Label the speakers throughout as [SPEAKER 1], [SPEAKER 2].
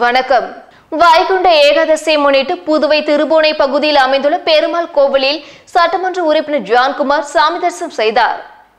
[SPEAKER 1] வணக்கம் வைகுண்ட ஏகாதசியை முன்னிட்டு புதுவை திருபுவனை பகுதியில் அமைந்துள்ள பெருமாள் கோவிலில் சட்டமன்ற உறுப்பினர் ஜான்குமார் சாமி தரிசனம் செய்தார்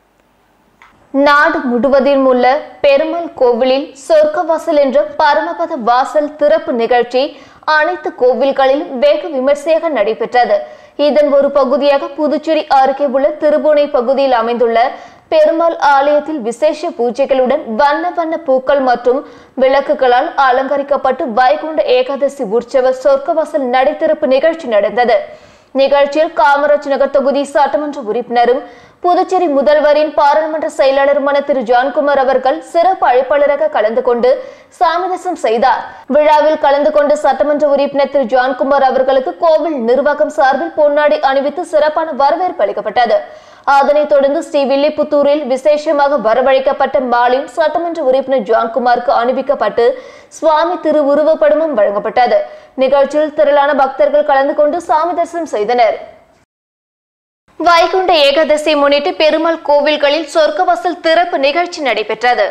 [SPEAKER 1] நாடு முழுவதிலும் உள்ள பெருமாள் கோவிலில் சொர்க்கவாசல் என்ற பரமபத வாசல் திறப்பு நிகழ்ச்சி அனைத்து கோவில்களிலும் வெகு விமர்சையாக நடைபெற்றது இதன் ஒரு பகுதியாக புதுச்சேரி அருகே உள்ள திருபுவனை பகுதியில் அமைந்துள்ள பெருமாள் ஆலயத்தில் விசேஷ பூஜைகளுடன் வண்ண வண்ண பூக்கள் மற்றும் விளக்குகளால் அலங்கரிக்கப்பட்டு வைகுண்ட ஏகாதசி உற்சவ சொர்க்கவாசல் நடைத்திறப்பு நிகழ்ச்சி நடந்தது நிகழ்ச்சியில் காமராஜ் நகர் தொகுதி சட்டமன்ற உறுப்பினரும் புதுச்சேரி முதல்வரின் பாராளுமன்ற செயலாளருமான திரு ஜான்குமார் அவர்கள் சிறப்பு அழைப்பாளராக கலந்து கொண்டு சாமிதசம் செய்தார் விழாவில் கலந்து கொண்ட சட்டமன்ற உறுப்பினர் திரு ஜான்குமார் அவர்களுக்கு கோவில் நிர்வாகம் சார்பில் பொன்னாடி அணிவித்து சிறப்பான வரவேற்பு அளிக்கப்பட்டது அதனைத் தொடர்ந்து ஸ்ரீ வில்லிபுத்தூரில் விசேஷமாக வரவழைக்கப்பட்ட மாலையும் சட்டமன்ற உறுப்பினர் ஜான்குமாருக்கு அணிவிக்கப்பட்டு சுவாமி திரு உருவப்படமும் வழங்கப்பட்டது நிகழ்ச்சியில் திரளான பக்தர்கள் கலந்து கொண்டு சாமி தரிசனம் செய்தனர் வைகுண்ட ஏகாதசி முன்னிட்டு பெருமாள் கோவில்களில் சொர்க்கவாசல் திறப்பு நிகழ்ச்சி நடைபெற்றது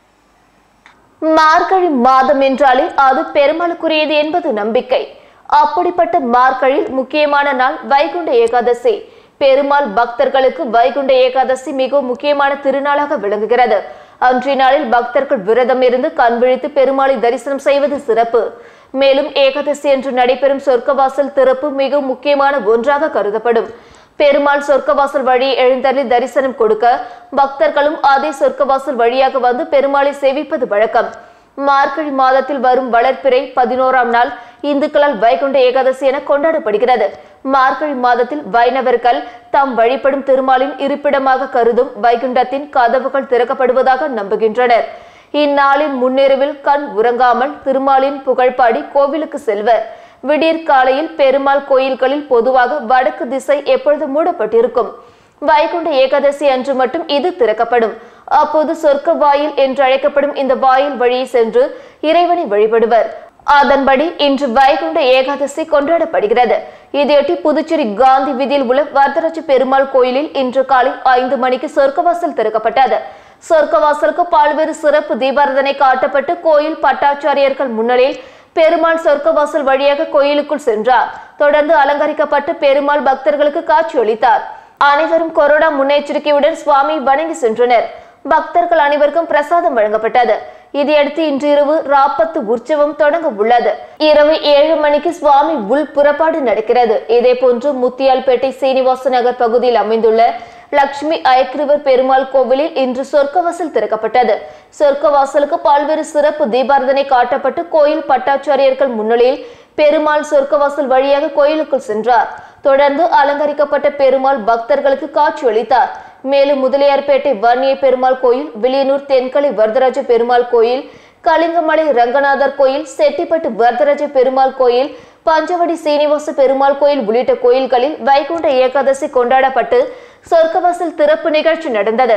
[SPEAKER 1] மார்கழி மாதம் என்றாலே அது பெருமாளுக்குரியது என்பது நம்பிக்கை அப்படிப்பட்ட மார்கழியில் முக்கியமான நாள் வைகுண்ட ஏகாதசி பெருமாள் பக்தர்களுக்கு வைகுண்ட ஏகாதசி மிகவும் முக்கியமான திருநாளாக விளங்குகிறது அன்றைய நாளில் பக்தர்கள் விரதம் இருந்து கண் விழித்து பெருமாளை தரிசனம் செய்வது சிறப்பு மேலும் ஏகாதசி என்று நடைபெறும் சொர்க்கவாசல் திறப்பு மிகவும் முக்கியமான ஒன்றாக கருதப்படும் பெருமாள் சொர்க்கவாசல் வழி எழுந்தருளி தரிசனம் கொடுக்க பக்தர்களும் அதே சொர்க்கவாசல் வழியாக வந்து பெருமாளை சேவிப்பது வழக்கம் மார்கழி மாதத்தில் வரும் வளர்ப்பிறை பதினோராம் நாள் இந்துக்களால் வைகுண்ட ஏகாதசி என கொண்டாடப்படுகிறது மார்கழி மாதத்தில் வைணவர்கள் தாம் வழிபடும் திருமாலின் இருப்பிடமாக கருதும் வைகுண்டத்தின் கதவுகள் திறக்கப்படுவதாக நம்புகின்றனர் இந்நாளின் முன்னிரவில் கண் உறங்காமல் திருமாலின் புகழ்பாடி கோவிலுக்கு செல்வர் விடியற் காலையில் பெருமாள் கோயில்களில் பொதுவாக வடக்கு திசை எப்பொழுது மூடப்பட்டிருக்கும் வைகுண்ட ஏகாதசி அன்று மட்டும் இது திறக்கப்படும் அப்போது சொர்க்க வாயில் என்று அழைக்கப்படும் இந்த வாயில் வழியே சென்று இறைவனை வழிபடுவர் அதன்படி இன்று வைகுண்ட ஏகாதசி கொண்டாடப்படுகிறது இதையொட்டி புதுச்சேரி காந்தி வீதியில் உள்ள வரதராஜ பெருமாள் கோயிலில் இன்று காலை ஐந்து மணிக்கு சொர்க்கவாசல் திறக்கப்பட்டது சொர்க்கவாசலுக்கு பல்வேறு சிறப்பு தீபாரதனை காட்டப்பட்டு கோயில் பட்டாச்சாரியர்கள் முன்னிலையில் பெருமாள் சொர்க்கவாசல் வழியாக கோயிலுக்குள் சென்றார் தொடர்ந்து அலங்கரிக்கப்பட்டு பெருமாள் பக்தர்களுக்கு காட்சியளித்தார் அனைவரும் கொரோனா முன்னெச்சரிக்கையுடன் சுவாமி வணங்கி சென்றனர் பக்தர்கள் அனைவருக்கும் பிரசாதம் வழங்கப்பட்டது இதையடுத்து இன்று இரவு ராப்பத்து உற்சவம் தொடங்க உள்ளது இரவு ஏழு மணிக்கு சுவாமி உள் புறப்பாடு நடக்கிறது இதே போன்று முத்தியால்பேட்டை சீனிவாச நகர் பகுதியில் அமைந்துள்ள லட்சுமி அயக்ரிவர் பெருமாள் கோவிலில் இன்று சொர்க்கவாசல் திறக்கப்பட்டது சொர்க்கவாசலுக்கு பல்வேறு சிறப்பு தீபாரதனை காட்டப்பட்டு கோயில் பட்டாச்சாரியர்கள் முன்னிலையில் பெருமாள் சொர்க்கவாசல் வழியாக கோயிலுக்குள் சென்றார் தொடர்ந்து அலங்கரிக்கப்பட்ட பெருமாள் பக்தர்களுக்கு காட்சியளித்தார் மேலும் முதலியார்பேட்டை வன்னிய பெருமாள் கோயில் வில்லியனூர் தென்கலை வரதராஜ பெருமாள் கோயில் கலிங்கமலை ரங்கநாதர் கோயில் செட்டிப்பட்டு வரதராஜ பெருமாள் கோயில் பஞ்சவடி சீனிவாச பெருமாள் கோயில் உள்ளிட்ட கோயில்களில் வைகுண்ட ஏகாதசி கொண்டாடப்பட்டு சொர்க்கவாசல் திறப்பு நிகழ்ச்சி நடந்தது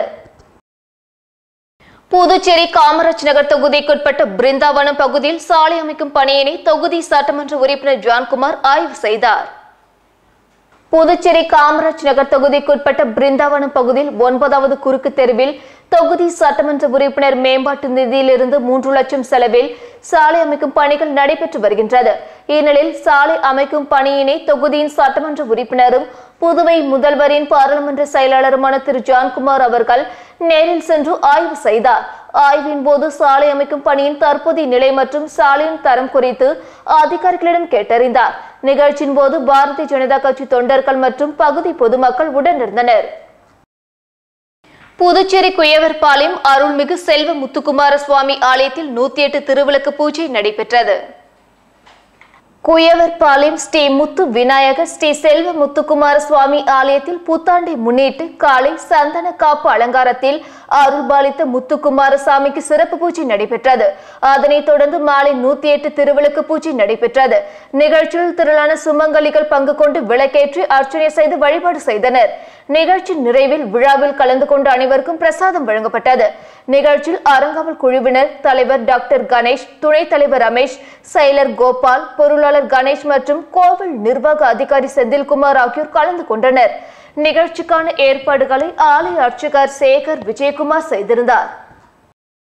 [SPEAKER 1] புதுச்சேரி காமராஜ் நகர் தொகுதிக்குட்பட்ட பிருந்தாவனம் பகுதியில் சாலை அமைக்கும் பணியினை தொகுதி சட்டமன்ற உறுப்பினர் ஜான்குமார் ஆய்வு செய்தார் புதுச்சேரி காமராஜ் நகர் தொகுதிக்குட்பட்ட பிருந்தாவனம் பகுதியில் ஒன்பதாவது குறுக்கு தெருவில் தொகுதி சட்டமன்ற உறுப்பினர் மேம்பாட்டு நிதியிலிருந்து மூன்று லட்சம் செலவில் சாலை அமைக்கும் பணிகள் நடைபெற்று வருகின்றது இந்நிலையில் சாலை அமைக்கும் பணியினை தொகுதியின் சட்டமன்ற உறுப்பினரும் புதுவை முதல்வரின் பாராளுமன்ற செயலாளருமான திரு ஜான்குமார் அவர்கள் நேரில் சென்று ஆய்வு செய்தார் ஆய்வின் போது சாலை அமைக்கும் பணியின் தற்போதைய நிலை மற்றும் சாலையின் தரம் குறித்து அதிகாரிகளிடம் கேட்டறிந்தார் நிகழ்ச்சியின் போது பாரதிய ஜனதா கட்சி தொண்டர்கள் மற்றும் பகுதி பொதுமக்கள் உடனிருந்தனர் புதுச்சேரி குயவர்பாளையம் அருள்மிகு செல்வ முத்துக்குமார சுவாமி ஆலயத்தில் நூத்தி எட்டு திருவிளக்கு பூஜை நடைபெற்றது குயவர்பாளையம் ஸ்ரீ முத்து விநாயகர் ஸ்ரீ செல்வ முத்துக்குமார சுவாமி ஆலயத்தில் புத்தாண்டை முன்னிட்டு காலை சந்தன காப்பு அலங்காரத்தில் அருள்பாலித்த முத்துக்குமார சாமிக்கு சிறப்பு பூஜை நடைபெற்றது அதனைத் தொடர்ந்து மாலை நூத்தி எட்டு திருவிளக்கு பூஜை நடைபெற்றது நிகழ்ச்சியில் திரளான சுமங்கலிகள் பங்கு கொண்டு விளக்கேற்றி அர்ச்சனை செய்து வழிபாடு செய்தனர் நிகழ்ச்சி நிறைவில் விழாவில் கலந்து கொண்ட அனைவருக்கும் பிரசாதம் வழங்கப்பட்டது நிகழ்ச்சியில் அறங்காவல் குழுவினர் தலைவர் டாக்டர் கணேஷ் துணைத் தலைவர் ரமேஷ் செயலர் கோபால் பொருளாளர் கணேஷ் மற்றும் கோவில் நிர்வாக அதிகாரி செந்தில்குமார் ஆகியோர் கலந்து கொண்டனர் நிகழ்ச்சிக்கான ஏற்பாடுகளை ஆலய அர்ச்சகர் சேகர் விஜயகுமார் செய்திருந்தார்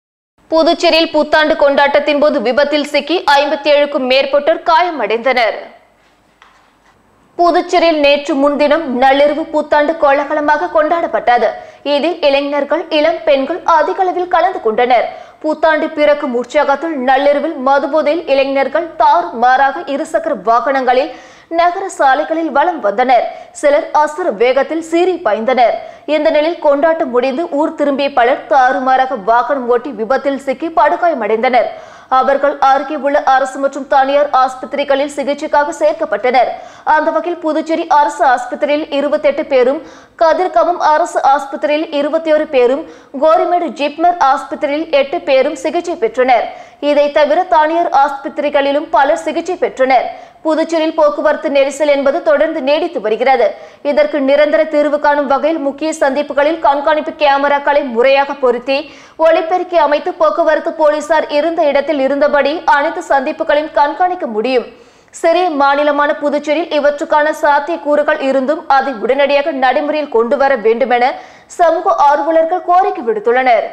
[SPEAKER 1] புதுச்சேரியில் புத்தாண்டு கொண்டாட்டத்தின் போது விபத்தில் சிக்கி ஐம்பத்தி ஏழுக்கும் மேற்பட்டோர் காயமடைந்தனர் புதுச்சேரியில் நேற்று முன்தினம் நள்ளிரவு புத்தாண்டு கோலாகலமாக கொண்டாடப்பட்டது இதில் இளைஞர்கள் இளம் பெண்கள் அதிக அளவில் கலந்து கொண்டனர் புத்தாண்டு பிறக்கும் உற்சாகத்தில் நள்ளிரவில் மதுபோதையில் இளைஞர்கள் தாறு மாறாக இருசக்கர வாகனங்களில் நகர சாலைகளில் வலம் வந்தனர் சிலர் அசுர வேகத்தில் சீறி பாய்ந்தனர் இந்த நிலையில் கொண்டாட்டம் முடிந்து ஊர் திரும்பிய பலர் தாறுமாறாக வாகனம் ஓட்டி விபத்தில் சிக்கி படுகாயமடைந்தனர் அவர்கள் அருகே உள்ள அரசு மற்றும் தனியார் ஆஸ்பத்திரிகளில் சிகிச்சைக்காக சேர்க்கப்பட்டனர் அந்த வகையில் புதுச்சேரி அரசு ஆஸ்பத்திரியில் இருபத்தெட்டு பேரும் கதிர்கமம் அரசு ஆஸ்பத்திரியில் இருபத்தி ஒரு பேரும் கோரிமேடு ஜிப்மர் ஆஸ்பத்திரியில் எட்டு பேரும் சிகிச்சை பெற்றனர் இதை தவிர தனியார் ஆஸ்பத்திரிகளிலும் பலர் சிகிச்சை பெற்றனர் புதுச்சேரியில் போக்குவரத்து நெரிசல் என்பது தொடர்ந்து நீடித்து வருகிறது இதற்கு நிரந்தர தீர்வு காணும் வகையில் முக்கிய சந்திப்புகளில் கண்காணிப்பு கேமராக்களை முறையாக பொருத்தி ஒளிபெருக்கி அமைத்து போக்குவரத்து போலீசார் இருந்த இடத்தில் இருந்தபடி அனைத்து சந்திப்புகளையும் கண்காணிக்க முடியும் சிறிய மாநிலமான புதுச்சேரியில் இவற்றுக்கான சாத்தியக்கூறுகள் இருந்தும் அதை உடனடியாக நடைமுறையில் கொண்டு வர வேண்டுமென சமூக ஆர்வலர்கள் கோரிக்கை விடுத்துள்ளனர்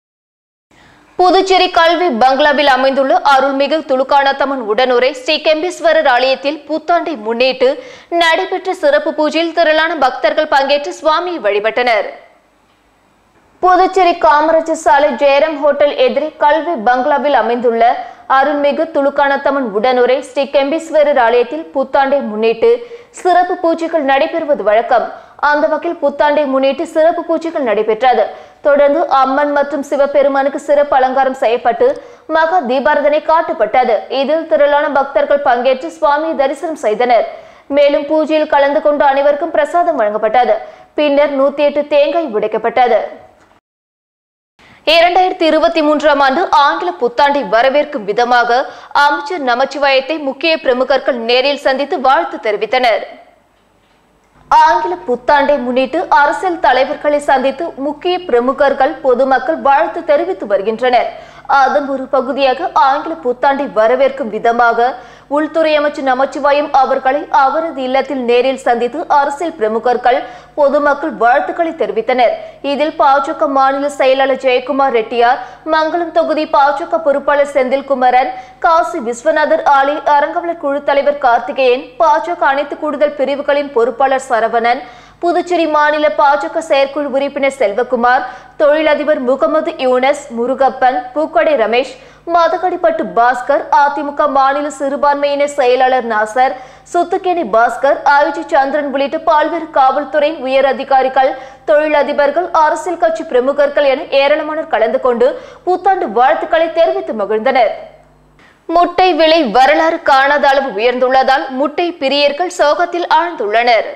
[SPEAKER 1] புதுச்சேரி கல்வி பங்களாவில் அமைந்துள்ள அருள்மிகு துலுக்கானத்தம்மன் உடனுரை ஸ்ரீ கெம்பீஸ்வரர் ஆலயத்தில் புத்தாண்டை முன்னிட்டு நடைபெற்ற சிறப்பு பூஜையில் திரளான பக்தர்கள் பங்கேற்று சுவாமியை வழிபட்டனர் புதுச்சேரி காமராஜர் சாலை ஜெயராம் ஹோட்டல் எதிரே கல்வி பங்களாவில் அமைந்துள்ள அருள்மிகு துலுக்கானத்தம்மன் உடனுரை ஸ்ரீ கெம்பீஸ்வரர் ஆலயத்தில் புத்தாண்டை முன்னிட்டு சிறப்பு பூஜைகள் நடைபெறுவது வழக்கம் அந்த வகையில் புத்தாண்டை முன்னிட்டு சிறப்பு பூஜைகள் நடைபெற்றது தொடர்ந்து அம்மன் மற்றும் சிவபெருமானுக்கு சிறப்பு அலங்காரம் செய்யப்பட்டு மகா தீபாரதனை காட்டப்பட்டது இதில் திரளான பக்தர்கள் பங்கேற்று சுவாமியை தரிசனம் செய்தனர் மேலும் பூஜையில் கலந்து கொண்ட அனைவருக்கும் பிரசாதம் வழங்கப்பட்டது பின்னர் நூத்தி எட்டு தேங்காய் உடைக்கப்பட்டது இரண்டாயிரத்தி இருபத்தி மூன்றாம் ஆண்டு ஆங்கில புத்தாண்டை வரவேற்கும் விதமாக அமைச்சர் நமச்சிவாயத்தை முக்கிய பிரமுகர்கள் நேரில் சந்தித்து வாழ்த்து தெரிவித்தனர் ஆங்கில புத்தாண்டை முன்னிட்டு அரசியல் தலைவர்களை சந்தித்து முக்கிய பிரமுகர்கள் பொதுமக்கள் வாழ்த்து தெரிவித்து வருகின்றனர் அதன் ஒரு பகுதியாக ஆங்கில புத்தாண்டை வரவேற்கும் விதமாக உள்துறை அமைச்சர் நமச்சிவாயம் அவர்களை அவரது இல்லத்தில் நேரில் சந்தித்து அரசியல் பிரமுகர்கள் பொதுமக்கள் வாழ்த்துக்களை தெரிவித்தனர் இதில் பாஜக மாநில செயலாளர் ஜெயக்குமார் ரெட்டியார் மங்களம் தொகுதி பாஜக பொறுப்பாளர் செந்தில்குமரன் காசி விஸ்வநாதர் ஆலி அறங்காவலர் குழு தலைவர் கார்த்திகேயன் பாஜக அனைத்து கூடுதல் பிரிவுகளின் பொறுப்பாளர் சரவணன் புதுச்சேரி மாநில பாஜக செயற்குழு உறுப்பினர் செல்வகுமார் தொழிலதிபர் முகமது யூனஸ் முருகப்பன் பூக்கடை ரமேஷ் மதகடிப்பட்டு பாஸ்கர் அதிமுக மாநில சிறுபான்மையினர் செயலாளர் நாசர் சுத்துக்கேணி பாஸ்கர் ஐஜி சந்திரன் உள்ளிட்ட பல்வேறு காவல்துறையின் உயர் அதிகாரிகள் தொழிலதிபர்கள் அரசியல் கட்சி பிரமுகர்கள் என ஏராளமானோர் கலந்து கொண்டு புத்தாண்டு வாழ்த்துக்களை தெரிவித்து மகிழ்ந்தனர் முட்டை விலை வரலாறு காணாத அளவு உயர்ந்துள்ளதால் முட்டை பிரியர்கள் சோகத்தில் ஆழ்ந்துள்ளனர்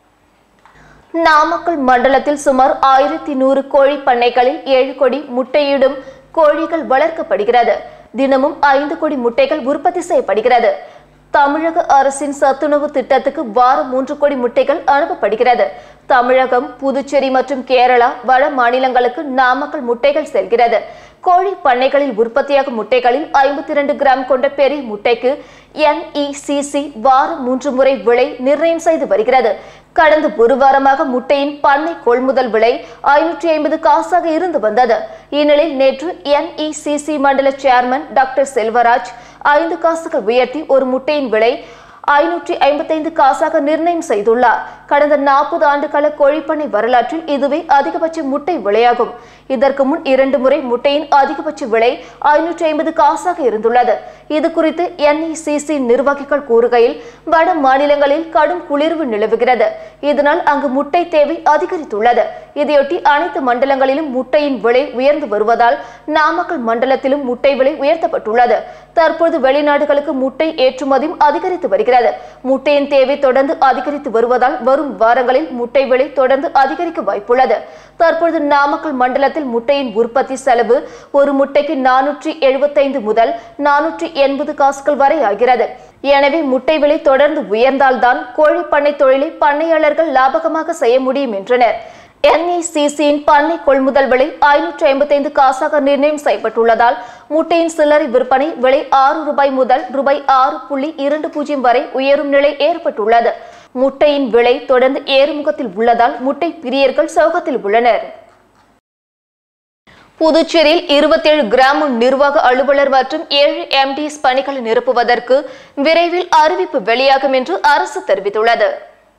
[SPEAKER 1] நாமக்கல் மண்டலத்தில் சுமார் ஆயிரத்தி நூறு கோழி பண்ணைகளில் ஏழு கோடி முட்டையிடும் கோழிகள் வளர்க்கப்படுகிறது தினமும் ஐந்து கோடி முட்டைகள் உற்பத்தி செய்யப்படுகிறது தமிழக அரசின் சத்துணவு திட்டத்துக்கு வாரம் மூன்று கோடி முட்டைகள் அனுப்பப்படுகிறது தமிழகம் புதுச்சேரி மற்றும் கேரளா வட மாநிலங்களுக்கு நாமக்கல் முட்டைகள் செல்கிறது கோழி பண்ணைகளில் உற்பத்தியாகும் முட்டைகளில் ஐம்பத்தி இரண்டு கிராம் கொண்ட பெரிய முட்டைக்கு என்இசிசி வாரம் மூன்று முறை விலை நிர்ணயம் செய்து வருகிறது கடந்த ஒரு வாரமாக முட்டையின் பண்ணை கொள்முதல் விலை ஐநூற்றி ஐம்பது காசாக இருந்து வந்தது இந்நிலையில் நேற்று என்இசிசி மண்டல சேர்மன் டாக்டர் செல்வராஜ் ஐந்து காசுகள் உயர்த்தி ஒரு முட்டையின் விலை ஐநூற்றி ஐம்பத்தைந்து காசாக நிர்ணயம் செய்துள்ளார் கடந்த நாற்பது ஆண்டுகால கோழிப்பண்ணை வரலாற்றில் இதுவே அதிகபட்ச முட்டை விலையாகும் இதற்கு முன் இரண்டு முறை முட்டையின் அதிகபட்ச விலை ஐநூற்றி ஐம்பது காசாக இருந்துள்ளது இது குறித்து என்இசிசி நிர்வாகிகள் கூறுகையில் வட மாநிலங்களில் கடும் குளிர்வு நிலவுகிறது இதனால் அங்கு முட்டை தேவை அதிகரித்துள்ளது இதையொட்டி அனைத்து மண்டலங்களிலும் முட்டையின் விலை உயர்ந்து வருவதால் நாமக்கல் மண்டலத்திலும் முட்டை விலை உயர்த்தப்பட்டுள்ளது தற்போது வெளிநாடுகளுக்கு முட்டை ஏற்றுமதியும் அதிகரித்து வருகிறது முட்டையின் தேவை தொடர்ந்து அதிகரித்து வருவதால் வரும் வாரங்களில் முட்டை விலை தொடர்ந்து அதிகரிக்க வாய்ப்புள்ளது தற்போது நாமக்கல் மண்டலத்தில் முட்டையின் உற்பத்தி செலவு ஒரு முட்டைக்கு நானூற்றி எழுபத்தைந்து முதல் நானூற்றி எண்பது காசுகள் வரை ஆகிறது எனவே முட்டை விலை தொடர்ந்து உயர்ந்தால்தான் கோழி பண்ணை தொழிலை பண்ணையாளர்கள் லாபகமாக செய்ய முடியும் என்றனர் என்இசிசியின் பண்ணை கொள்முதல் விலை ஐநூற்றி ஐம்பத்தைந்து காசாக நிர்ணயம் செய்யப்பட்டுள்ளதால் முட்டையின் சில்லறை விற்பனை விலை ஆறு ரூபாய் முதல் ரூபாய் ஆறு புள்ளி இரண்டு பூஜ்ஜியம் வரை உயரும் நிலை ஏற்பட்டுள்ளது முட்டையின் விலை தொடர்ந்து ஏறுமுகத்தில் உள்ளதால் முட்டை பிரியர்கள் சோகத்தில் உள்ளனர் புதுச்சேரியில் இருபத்தேழு கிராம நிர்வாக அலுவலர் மற்றும் ஏழு எம்டிஎஸ் பணிகளை நிரப்புவதற்கு விரைவில் அறிவிப்பு வெளியாகும் என்று அரசு தெரிவித்துள்ளது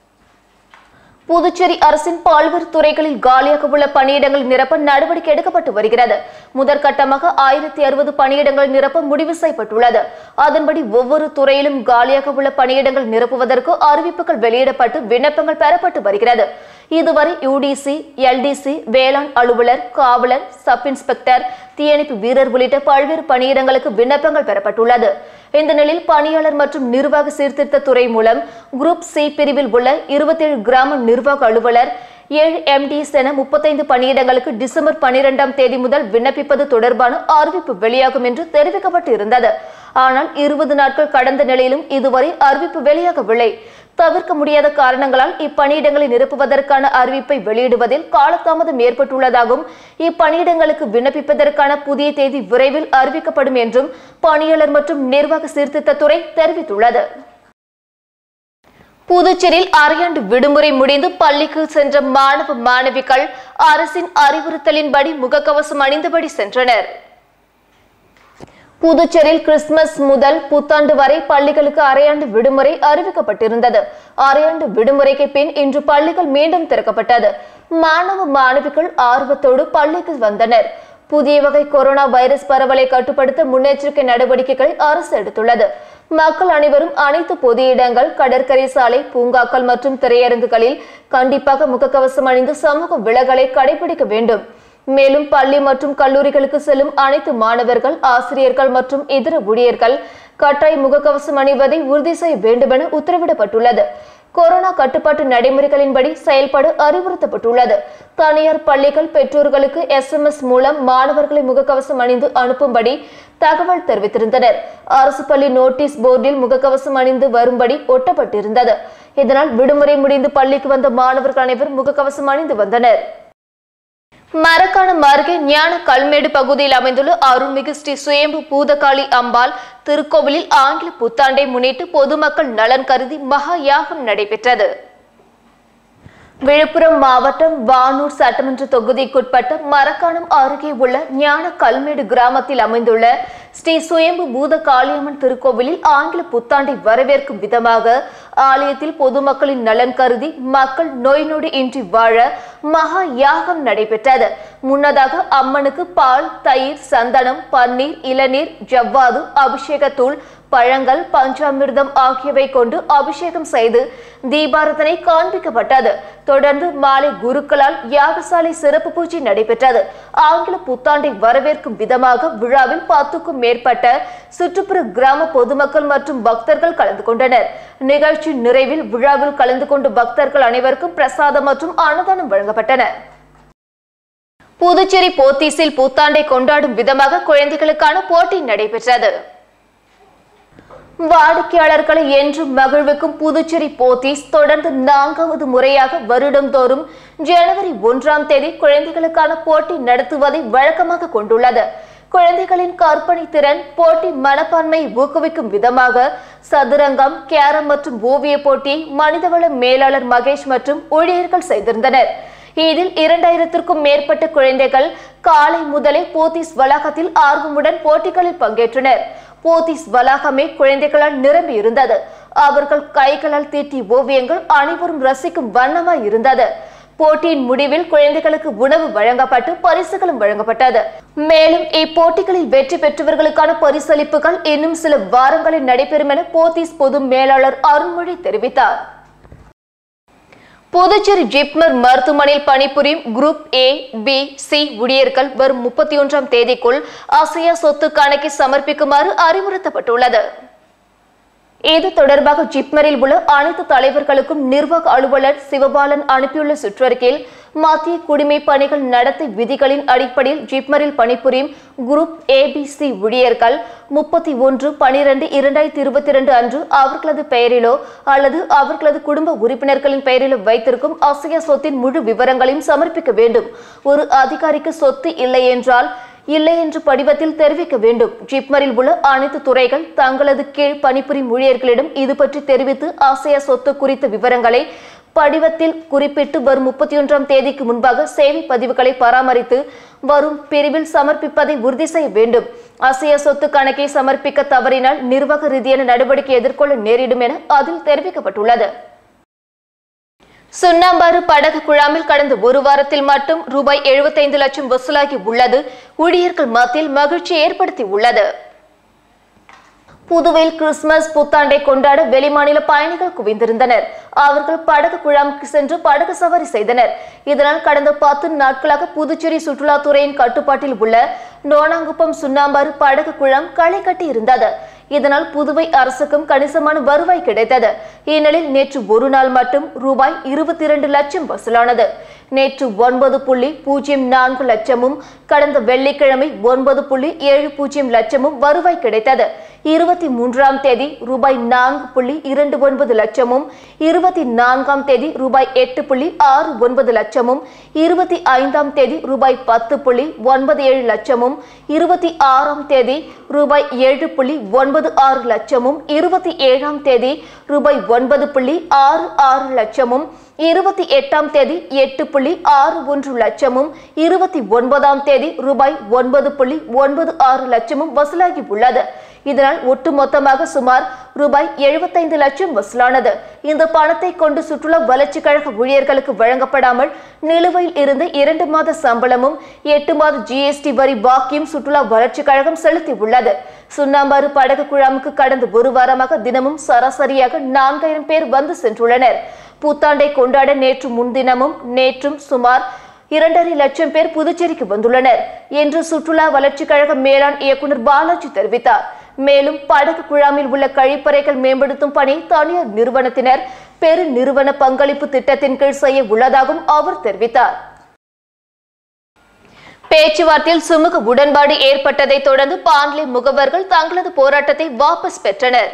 [SPEAKER 1] புதுச்சேரி அரசின் பல்வேறு துறைகளில் காலியாக உள்ள பணியிடங்கள் நிரப்ப நடவடிக்கை எடுக்கப்பட்டு வருகிறது முதற்கட்டமாக ஆயிரத்தி அறுபது பணியிடங்கள் நிரப்ப முடிவு செய்யப்பட்டுள்ளது அதன்படி ஒவ்வொரு துறையிலும் காலியாக உள்ள பணியிடங்கள் நிரப்புவதற்கு அறிவிப்புகள் வெளியிடப்பட்டு விண்ணப்பங்கள் பெறப்பட்டு வருகிறது இதுவரை யூடிசி எல்டிசி வேளாண் அலுவலர் காவலர் சப் இன்ஸ்பெக்டர் தீயணைப்பு வீரர் உள்ளிட்ட பல்வேறு பணியிடங்களுக்கு விண்ணப்பங்கள் பெறப்பட்டுள்ளது இந்த நிலையில் பணியாளர் மற்றும் நிர்வாக சீர்திருத்த துறை மூலம் குரூப் சி பிரிவில் உள்ள இருபத்தேழு கிராம நிர்வாக அலுவலர் ஏழு எம்டிஎஸ் என முப்பத்தைந்து பணியிடங்களுக்கு டிசம்பர் பனிரெண்டாம் தேதி முதல் விண்ணப்பிப்பது தொடர்பான அறிவிப்பு வெளியாகும் என்று தெரிவிக்கப்பட்டு இருந்தது ஆனால் இருபது நாட்கள் கடந்த நிலையிலும் இதுவரை அறிவிப்பு வெளியாகவில்லை தவிர்க்க முடியாத காரணங்களால் இப்பணியிடங்களை நிரப்புவதற்கான அறிவிப்பை வெளியிடுவதில் காலதாமதம் ஏற்பட்டுள்ளதாகவும் இப்பணியிடங்களுக்கு விண்ணப்பிப்பதற்கான புதிய தேதி விரைவில் அறிவிக்கப்படும் என்றும் பணியாளர் மற்றும் நிர்வாக சீர்திருத்தத்துறை தெரிவித்துள்ளது புதுச்சேரியில் அரையாண்டு விடுமுறை முடிந்து பள்ளிக்கு சென்ற மாணவ மாணவிகள் அரசின் அறிவுறுத்தலின்படி முகக்கவசம் அணிந்தபடி சென்றனர் புதுச்சேரியில் கிறிஸ்துமஸ் முதல் புத்தாண்டு வரை பள்ளிகளுக்கு அரையாண்டு விடுமுறை அறிவிக்கப்பட்டிருந்தது அரையாண்டு விடுமுறைக்கு பின் இன்று பள்ளிகள் மீண்டும் திறக்கப்பட்டது மாணவ மாணவிகள் ஆர்வத்தோடு பள்ளிக்கு வந்தனர் புதிய வகை கொரோனா வைரஸ் பரவலை கட்டுப்படுத்த முன்னெச்சரிக்கை நடவடிக்கைகளை அரசு எடுத்துள்ளது மக்கள் அனைவரும் அனைத்து பொது இடங்கள் கடற்கரை சாலை பூங்காக்கள் மற்றும் திரையரங்குகளில் கண்டிப்பாக முகக்கவசம் அணிந்து சமூக விலகலை கடைபிடிக்க வேண்டும் மேலும் பள்ளி மற்றும் கல்லூரிகளுக்கு செல்லும் அனைத்து மாணவர்கள் ஆசிரியர்கள் மற்றும் இதர ஊழியர்கள் கட்டாய முகக்கவசம் அணிவதை உறுதி செய்ய வேண்டுமென உத்தரவிடப்பட்டுள்ளது கொரோனா கட்டுப்பாட்டு நடைமுறைகளின்படி செயல்பட அறிவுறுத்தப்பட்டுள்ளது தனியார் பள்ளிகள் பெற்றோர்களுக்கு எஸ்எம்எஸ் மூலம் மாணவர்களை முகக்கவசம் அணிந்து அனுப்பும்படி தகவல் தெரிவித்திருந்தனர் அரசு பள்ளி நோட்டீஸ் போர்டில் முகக்கவசம் அணிந்து வரும்படி ஒட்டப்பட்டிருந்தது இதனால் விடுமுறை முடிந்து பள்ளிக்கு வந்த மாணவர்கள் அனைவரும் முகக்கவசம் அணிந்து வந்தனர் மரக்காணம் அருகே ஞான கல்மேடு பகுதியில் அமைந்துள்ள அருள்மிகு ஸ்ரீ சுயம்பு பூதகாளி அம்பாள் திருக்கோவிலில் ஆங்கில புத்தாண்டை முன்னிட்டு பொதுமக்கள் நலன் கருதி மகா யாகம் நடைபெற்றது விழுப்புரம் மாவட்டம் வானூர் சட்டமன்ற தொகுதிக்குட்பட்ட மரக்காணம் அருகே உள்ள ஞான கல்மேடு கிராமத்தில் அமைந்துள்ள ஸ்ரீ சுயம்பு பூத காளியம்மன் திருக்கோவிலில் ஆங்கில புத்தாண்டை வரவேற்கும் விதமாக ஆலயத்தில் பொதுமக்களின் நலன் கருதி மக்கள் நோய் நொடி இன்றி வாழ மகா யாகம் நடைபெற்றது முன்னதாக அம்மனுக்கு பால் தயிர் சந்தனம் பன்னீர் இளநீர் ஜவ்வாது அபிஷேகத்தூள் பழங்கள் பஞ்சாமிர்தம் ஆகியவை கொண்டு அபிஷேகம் செய்து தீபாரதனை காண்பிக்கப்பட்டது தொடர்ந்து மாலை குருக்களால் யாகசாலை சிறப்பு பூஜை நடைபெற்றது ஆங்கில புத்தாண்டை வரவேற்கும் விதமாக விழாவில் பத்துக்கும் மேற்பட்ட சுற்றுப்புற கிராம பொதுமக்கள் மற்றும் பக்தர்கள் கலந்து கொண்டனர் நிகழ்ச்சி நிறைவில் விழாவில் கலந்து கொண்ட பக்தர்கள் அனைவருக்கும் பிரசாதம் மற்றும் அன்னதானம் வழங்கப்பட்டன புதுச்சேரி போத்தீஸில் புத்தாண்டை கொண்டாடும் விதமாக குழந்தைகளுக்கான போட்டி நடைபெற்றது வாடிக்கையாளர்களை என்றும் மகிழ்விக்கும் புதுச்சேரி போத்தீஸ் தொடர்ந்து நான்காவது முறையாக வருடந்தோறும் ஜனவரி ஒன்றாம் தேதி குழந்தைகளுக்கான போட்டி நடத்துவதை வழக்கமாக கொண்டுள்ளது குழந்தைகளின் கற்பனை திறன் போட்டி மனப்பான்மையை ஊக்குவிக்கும் விதமாக சதுரங்கம் கேரம் மற்றும் ஓவிய போட்டியை மனிதவள மேலாளர் மகேஷ் மற்றும் ஊழியர்கள் செய்திருந்தனர் இதில் இரண்டாயிரத்திற்கும் மேற்பட்ட குழந்தைகள் காலை முதலே போத்தீஸ் வளாகத்தில் ஆர்வமுடன் போட்டிகளில் பங்கேற்றனர் போத்தீஸ் வளாகமே குழந்தைகளால் நிரம்பி இருந்தது அவர்கள் கைகளால் தீட்டிய ஓவியங்கள் அனைவரும் ரசிக்கும் வண்ணமாய் இருந்தது போட்டியின் முடிவில் குழந்தைகளுக்கு உணவு வழங்கப்பட்டு பரிசுகளும் வழங்கப்பட்டது மேலும் இப்போட்டிகளில் வெற்றி பெற்றவர்களுக்கான பரிசளிப்புகள் இன்னும் சில வாரங்களில் நடைபெறும் என போத்தீஸ் பொது மேலாளர் அருண்மொழி தெரிவித்தார் புதுச்சேரி ஜிப்மர் மருத்துவமனையில் பணிபுரியும் குரூப் ஏ பி சி ஊழியர்கள் வரும் முப்பத்தி ஒன்றாம் தேதிக்குள் அசையா சொத்து கணக்கை சமர்ப்பிக்குமாறு அறிவுறுத்தப்பட்டுள்ளது இது தொடர்பாக ஜிப்மரில் உள்ள அனைத்து தலைவர்களுக்கும் நிர்வாக அலுவலர் சிவபாலன் அனுப்பியுள்ள சுற்றறிக்கையில் மத்திய குடிமை பணிகள் நடத்தை விதிகளின் அடிப்படையில் ஜிப்மரில் பணிபுரியும் குரூப் ஏபிசி ஊழியர்கள் முப்பத்தி ஒன்று பனிரெண்டு இரண்டாயிரத்தி இருபத்தி இரண்டு அன்று அவர்களது பெயரிலோ அல்லது அவர்களது குடும்ப உறுப்பினர்களின் பெயரிலோ வைத்திருக்கும் அசைய சொத்தின் முழு விவரங்களையும் சமர்ப்பிக்க வேண்டும் ஒரு அதிகாரிக்கு சொத்து இல்லை என்றால் இல்லை என்று படிவத்தில் தெரிவிக்க வேண்டும் ஜிப்மரில் உள்ள அனைத்து துறைகள் தங்களது கீழ் பணிபுரியும் ஊழியர்களிடம் இது பற்றி தெரிவித்து ஆசைய சொத்து குறித்த விவரங்களை படிவத்தில் குறிப்பிட்டு வரும் முப்பத்தி ஒன்றாம் தேதிக்கு முன்பாக சேவை பதிவுகளை பராமரித்து வரும் பிரிவில் சமர்ப்பிப்பதை உறுதி செய்ய வேண்டும் அசைய சொத்து கணக்கை சமர்ப்பிக்க தவறினால் நிர்வாக ரீதியான நடவடிக்கை எதிர்கொள்ள நேரிடும் என அதில் தெரிவிக்கப்பட்டுள்ளது சுண்ணாம்பாறு படகு குழாமில் கடந்த ஒரு வாரத்தில் மட்டும் ரூபாய் 75 லட்சம் வசூலாகி உள்ளது ஊழியர்கள் மத்தியில் மகிழ்ச்சி ஏற்படுத்தி உள்ளது புதுவையில் கிறிஸ்துமஸ் புத்தாண்டை கொண்டாட வெளிமாநில பயணிகள் குவிந்திருந்தனர் அவர்கள் படகு குழாமுக்கு சென்று படகு சவாரி செய்தனர் இதனால் கடந்த பத்து நாட்களாக புதுச்சேரி சுற்றுலாத்துறையின் கட்டுப்பாட்டில் உள்ள நோனாங்குப்பம் சுண்ணாம்பாறு படகு குழாம் களை கட்டி இருந்தது இதனால் புதுவை அரசுக்கும் கணிசமான வருவாய் கிடைத்தது இந்நிலையில் நேற்று ஒரு நாள் மட்டும் ரூபாய் இருபத்தி இரண்டு லட்சம் வசூலானது நேற்று ஒன்பது புள்ளி பூஜ்ஜியம் நான்கு லட்சமும் கடந்த வெள்ளிக்கிழமை ஒன்பது புள்ளி ஏழு பூஜ்ஜியம் லட்சமும் வருவாய் கிடைத்தது இருபத்தி மூன்றாம் தேதி ரூபாய் நான்கு புள்ளி இரண்டு ஒன்பது லட்சமும் இருபத்தி நான்காம் தேதி ரூபாய் எட்டு புள்ளி ஆறு ஒன்பது லட்சமும் இருபத்தி ஐந்தாம் தேதி ரூபாய் பத்து புள்ளி ஒன்பது ஏழு லட்சமும் இருபத்தி ஆறாம் தேதி ரூபாய் ஏழு புள்ளி ஒன்பது ஆறு லட்சமும் இருபத்தி ஏழாம் தேதி ரூபாய் ஒன்பது புள்ளி ஆறு ஆறு லட்சமும் இருபத்தி எட்டாம் தேதி எட்டு புள்ளி ஆறு ஒன்று லட்சமும் இருபத்தி ஒன்பதாம் தேதி ரூபாய் ஒன்பது புள்ளி ஒன்பது ஆறு லட்சமும் வசூலாகி உள்ளது இதனால் ஒட்டுமொத்தமாக சுமார் ரூபாய் எழுபத்தைந்து லட்சம் வசூலானது இந்த பணத்தை கொண்டு சுற்றுலா வளர்ச்சிக் கழக ஊழியர்களுக்கு வழங்கப்படாமல் நிலுவையில் இருந்த இரண்டு மாத சம்பளமும் எட்டு மாத ஜிஎஸ்டி வரி பாக்கியும் சுற்றுலா வளர்ச்சிக் கழகம் செலுத்தி உள்ளது சுண்ணாம்பாறு படகு குழாமுக்கு கடந்த ஒரு வாரமாக தினமும் சராசரியாக நான்காயிரம் பேர் வந்து சென்றுள்ளனர் புத்தாண்டை கொண்டாட நேற்று முன்தினமும் நேற்றும் சுமார் இரண்டரை லட்சம் பேர் புதுச்சேரிக்கு வந்துள்ளனர் என்று சுற்றுலா வளர்ச்சிக் கழக மேலாண் இயக்குநர் பாலாஜி தெரிவித்தார் மேலும் படகு குழாமில் உள்ள கழிப்பறைகள் மேம்படுத்தும் பணி தனியார் நிறுவனத்தினர் பெரு நிறுவன பங்களிப்பு திட்டத்தின் கீழ் செய்ய உள்ளதாகவும் அவர் தெரிவித்தார் பேச்சுவார்த்தையில் சுமூக உடன்பாடு ஏற்பட்டதை தொடர்ந்து பாண்லே முகவர்கள் தங்களது போராட்டத்தை வாபஸ் பெற்றனர்